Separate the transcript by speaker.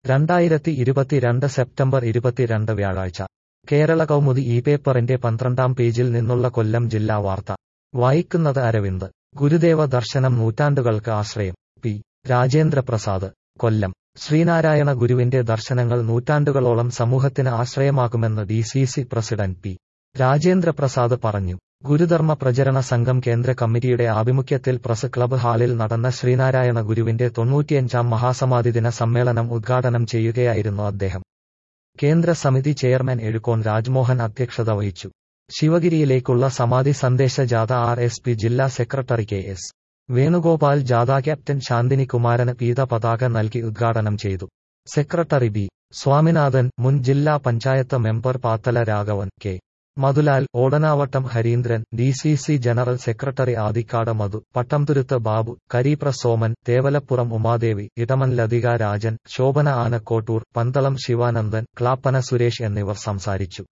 Speaker 1: രണ്ടായിരത്തി ഇരുപത്തിരണ്ട് സെപ്റ്റംബർ ഇരുപത്തിരണ്ട് വ്യാഴാഴ്ച കേരള കൗമുദി ഈ പേപ്പറിന്റെ പന്ത്രണ്ടാം പേജിൽ നിന്നുള്ള കൊല്ലം ജില്ലാ വാർത്ത വായിക്കുന്നത് അരവിന്ദ് ഗുരുദേവ ദർശനം നൂറ്റാണ്ടുകൾക്ക് ആശ്രയം പി രാജേന്ദ്ര പ്രസാദ് കൊല്ലം ശ്രീനാരായണ ഗുരുവിന്റെ ദർശനങ്ങൾ നൂറ്റാണ്ടുകളോളം സമൂഹത്തിന് ആശ്രയമാകുമെന്ന് D C C president P Rajendra Prasad പറഞ്ഞു ഗുരുധർമ്മ പ്രചരണ സംഘം കേന്ദ്ര കമ്മിറ്റിയുടെ ആഭിമുഖ്യത്തിൽ പ്രസ് ക്ലബ്ബ് ഹാളിൽ നടന്ന ശ്രീനാരായണ ഗുരുവിന്റെ തൊണ്ണൂറ്റിയഞ്ചാം മഹാസമാധി ദിന സമ്മേളനം ഉദ്ഘാടനം ചെയ്യുകയായിരുന്നു അദ്ദേഹം കേന്ദ്ര സമിതി ചെയർമാൻ എഴുക്കോൺ രാജ്മോഹൻ അധ്യക്ഷത വഹിച്ചു ശിവഗിരിയിലേക്കുള്ള സമാധി സന്ദേശ ജാഥ ആർ എസ് പി ജില്ലാ സെക്രട്ടറി കെ എസ് വേണുഗോപാൽ ജാഥ ക്യാപ്റ്റൻ ശാന്തിനി കുമാരന് പീത പതാക നൽകി ഉദ്ഘാടനം ചെയ്തു സെക്രട്ടറി ബി സ്വാമിനാഥൻ മുൻ ജില്ലാ panchayat member Pathala Raghavan K Madhulal Odanavattom Harindran D C C general secretary Adikkad Madhu Pattamthuruthu Babu Kareepra Soman Thevalappuram Umadevi Idaman Lathika Rajan Shobhana Anakkottoor Pandalam Sivanandan Clappana Suresh എന്നിവർ സംസാരിച്ചു